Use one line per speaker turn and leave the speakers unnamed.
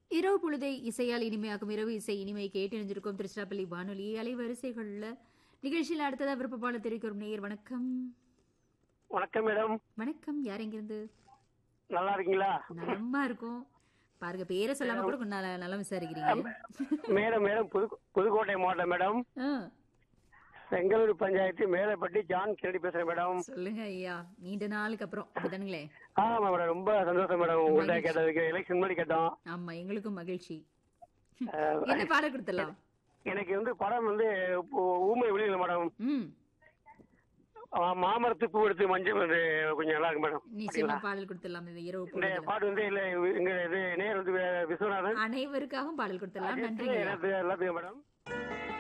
இரவு பொழுதை இசையால் இனிமையாக்கும் இரவு இசை இனிமை கேட்டறிஞ்சிருக்கும் திருச்சிராப்பள்ளி வானொலி அலைவரிசைகள்ல நிகழ்ச்சியில் அடுத்ததா விருப்பப்பாளர் தெரிவிக்கும் நேயர் வணக்கம்
வணக்கம் மேடம்
வணக்கம் யார் எங்கிருந்து
நல்லா இருக்கீங்களா
நலமா இருக்கும் பாருங்க பேரை சொல்லாம கூட கொஞ்சம் நல- நலம் விசாரிக்கிறீங்க
மேடம் மேடம் புது புதுக்கோட்டை மாவட்டம் மேடம்
ஆ,
செங்கலூர் பஞ்சாயத்து மேலப்பட்டி ஜான் கென்னடி பேசுறேன் மேடம்
சொல்லுங்க ஐயா நீண்ட நாளுக்கு அப்புறம் அப்படிதானுங்களே
ஆமா மேடம் ரொம்ப சந்தோஷம் மேடம் உங்கள்ட்ட கேட்டதுக்கு எலெக்ஷன் முன்னாடி கேட்டோம்
ஆமா எங்களுக்கும் மகிழ்ச்சி
அஹ்,
என்ன பாடம் கொடுத்துடலாம்
எனக்கு வந்து படம் வந்து இப்போ ஊமை வெளியில மேடம்
ம்
ஆ, மாமரத்து பூ எடுத்து மஞ்சள் வந்து கொஞ்சம் நல்லா இருக்கு மேடம்
நிச்சயமா பாடல் கொடுத்துடலாம் இந்த இரவு
இந்த
பொழுதுல
பாட்டு வந்து இல்ல எங்க இது நேர் வந்து வி- விஸ்வநாதன்
அனைவருக்காகவும் பாடல் கொடுத்துடலாம் நன்றி
எல்லாத்துக்கும் எல்லாத்துக்கும் மேடம்